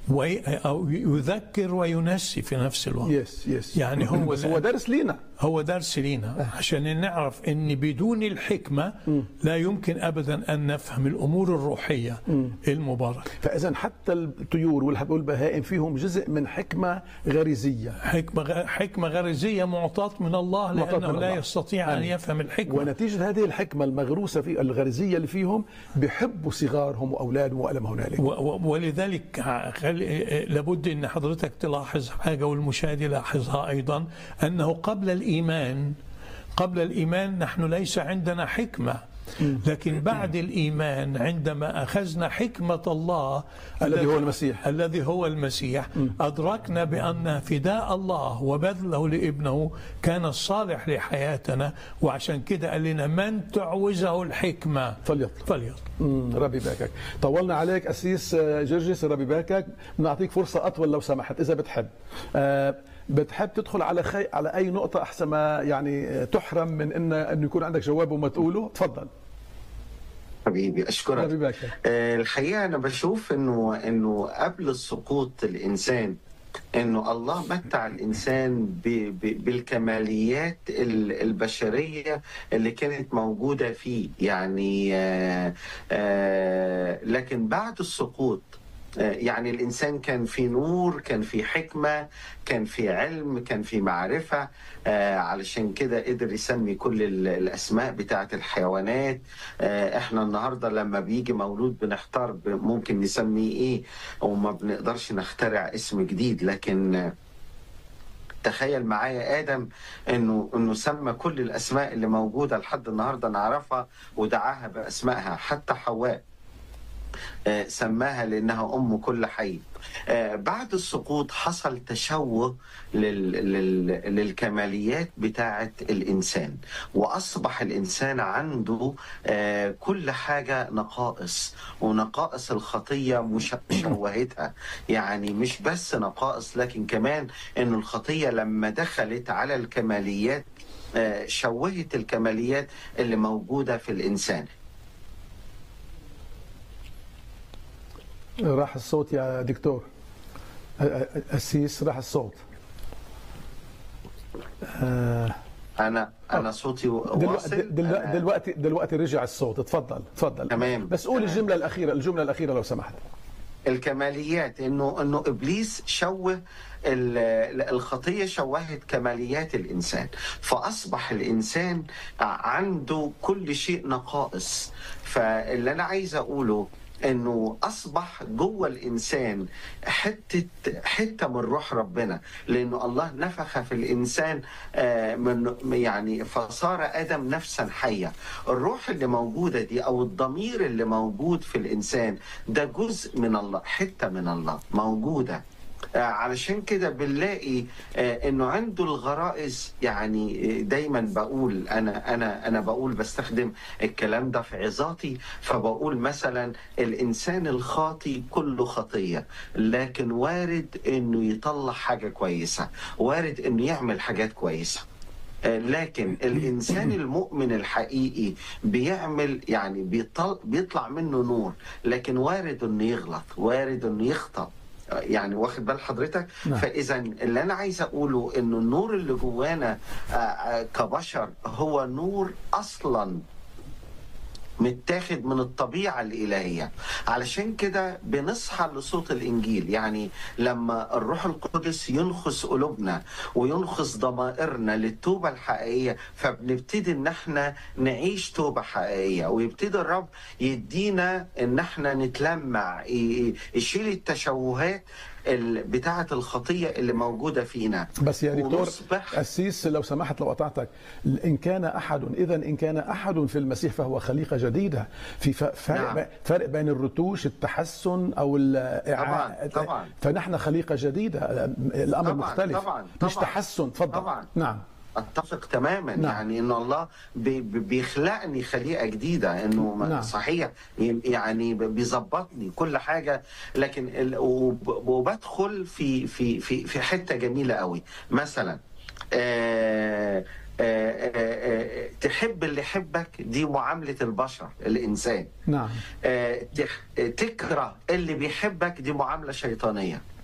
وي- أو يذكر وينسي في نفس الوقت يس يس يعني هو بس هو درس لينا هو درس لينا عشان نعرف ان بدون الحكمه لا يمكن ابدا ان نفهم الامور الروحيه المباركه فاذا حتى الطيور والهب- والبهائم فيهم جزء من حكمه غريزيه حكمه غ- حكمه غريزيه معطاه من الله معطاة لانه من لا الله. يستطيع ان آمين. يفهم الحكمه ونتيجه هذه الحكمه المغروسه في الغريزيه اللي فيهم بيحبوا صغارهم واولادهم والى ما هنالك و- و- ولذلك ع- خل... لابد ان حضرتك تلاحظ حاجه والمشاهد يلاحظها ايضا انه قبل الايمان قبل الايمان نحن ليس عندنا حكمه لكن بعد الايمان عندما اخذنا حكمه الله الذي هو المسيح. الذي هو المسيح ادركنا بان فداء الله وبذله لابنه كان الصالح لحياتنا وعشان كده قال لنا من تعوزه الحكمه فليطلب فليطلب مم، ربي باكك طولنا عليك أسيس آه، جرجس ربي باكك بنعطيك فرصة أطول لو سمحت إذا بتحب آه، بتحب تدخل على خي... على أي نقطة أحسن ما يعني آه، تحرم من إن إنه يكون عندك جواب وما تقوله تفضل حبيبي اشكرك ربي باكك آه، الحقيقه انا بشوف انه انه قبل السقوط الانسان انه الله متع الانسان ب ب بالكماليات ال- البشريه اللي كانت موجوده فيه يعني آه آه لكن بعد السقوط آه، يعني الانسان كان في نور كان في حكمه كان في علم كان في معرفه آه، علشان كده قدر يسمي كل ال- الاسماء بتاعه الحيوانات آه، احنا النهارده لما بيجي مولود بنحتار ب- ممكن نسميه ايه وما بنقدرش نخترع اسم جديد لكن آه، تخيل معايا ادم انه انه سمى كل الاسماء اللي موجوده لحد النهارده نعرفها ودعاها باسمائها حتى حواء آه، سماها لانها ام كل حي آه، بعد السقوط حصل تشوه لل... لل... للكماليات بتاعه الانسان واصبح الانسان عنده آه، كل حاجه نقائص ونقائص الخطيه مش... مشوهتها يعني مش بس نقائص لكن كمان ان الخطيه لما دخلت على الكماليات آه، شوهت الكماليات اللي موجوده في الانسان راح الصوت يا دكتور آه، آه، أسيس راح الصوت آه، انا انا صوتي دلوقتي واصل دلوقتي أنا- دلوقتي, دلوقتي رجع الصوت تفضل تفضل تمام. بس قول تمام. الجملة الأخيرة الجملة الأخيرة لو سمحت الكماليات انه انه ابليس شوه ال- الخطيه شوهت كماليات الانسان فاصبح الانسان عنده كل شيء نقائص فاللي انا عايز اقوله انه اصبح جوه الانسان حته حته من روح ربنا لانه الله نفخ في الانسان آه، من يعني فصار ادم نفسا حيه الروح اللي موجوده دي او الضمير اللي موجود في الانسان ده جزء من الله حته من الله موجوده آه، علشان كده بنلاقي آه، انه عنده الغرائز يعني آه، دايما بقول انا انا انا بقول بستخدم الكلام ده في عظاتي فبقول مثلا الانسان الخاطي كله خطيه لكن وارد انه يطلع حاجه كويسه وارد انه يعمل حاجات كويسه آه، لكن الانسان المؤمن الحقيقي بيعمل يعني بيطل بيطلع منه نور لكن وارد انه يغلط وارد انه يخطأ آه، يعني واخد بال حضرتك نعم. فاذا اللي انا عايز اقوله انه النور اللي جوانا آه، آه، كبشر هو نور اصلا متاخد من الطبيعة الإلهية علشان كده بنصحى لصوت الإنجيل يعني لما الروح القدس ينخس قلوبنا وينخس ضمائرنا للتوبة الحقيقية فبنبتدي إن احنا نعيش توبة حقيقية ويبتدي الرب يدينا إن احنا نتلمع ي- ي- يشيل التشوهات ال- بتاعة الخطية اللي موجودة فينا بس يا دكتور ونصبح أسيس لو سمحت لو قطعتك إن كان أحد إذا إن كان أحد في المسيح فهو خليقة جديدة في ف- فرق نعم. نعم. فرق بين الرتوش التحسن أو الإعاء طبعاً، طبعاً. فنحن خليقة جديدة الأمر طبعاً، مختلف طبعاً، مش طبعاً. تحسن تفضل طبعاً. نعم اتفق تماما نعم. نعم. يعني ان الله بي- بي- بيخلقني خليقه جديده انه نعم. نعم. صحيح يعني بيظبطني كل حاجه لكن ال- وب- وبدخل في في في في حته جميله قوي مثلا آه آه، آه، تحب اللي يحبك دي معاملة البشر الإنسان نعم آه، تخ- تكره اللي بيحبك دي معاملة شيطانية